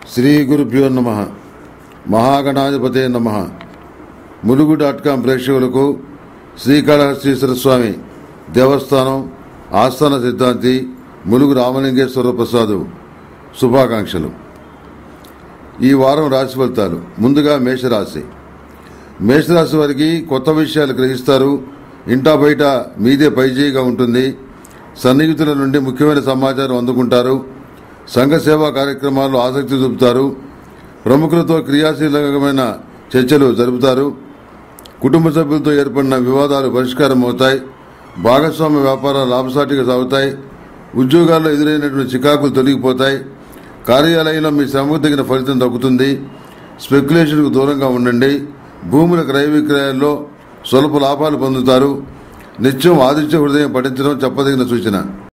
శ్రీ గురుభ్యో నమ మహాగణాధిపతే నమ ములుగు డాట్ కాం ప్రేక్షకులకు శ్రీకాళహస్తీశ్వర స్వామి దేవస్థానం ఆస్థాన సిద్ధాంతి ములుగు రామలింగేశ్వర ప్రసాద్ శుభాకాంక్షలు ఈ వారం రాశి ఫలితాలు ముందుగా మేషరాశి మేషరాశి వారికి కొత్త విషయాలు గ్రహిస్తారు ఇంటా బయట మీదే పైచేయిగా ఉంటుంది సన్నిహితుల నుండి ముఖ్యమైన సమాచారం అందుకుంటారు సంఘ సేవా కార్యక్రమాల్లో ఆసక్తి చూపుతారు ప్రముఖులతో క్రియాశీలకమైన చర్చలు జరుపుతారు కుటుంబ సభ్యులతో ఏర్పడిన వివాదాలు పరిష్కారం అవుతాయి భాగస్వామ్య వ్యాపారాలు లాభసాటిగా సాగుతాయి ఉద్యోగాల్లో ఎదురైనటువంటి చికాకులు తొలగిపోతాయి కార్యాలయంలో మీ శ్రమకు తగిన ఫలితం దక్కుతుంది స్పెక్యులేషన్కు దూరంగా ఉండండి భూముల క్రయ విక్రయాల్లో స్వల్ప లాభాలు పొందుతారు నిత్యం ఆదిత్య హృదయం పఠించడం చెప్పదగిన సూచన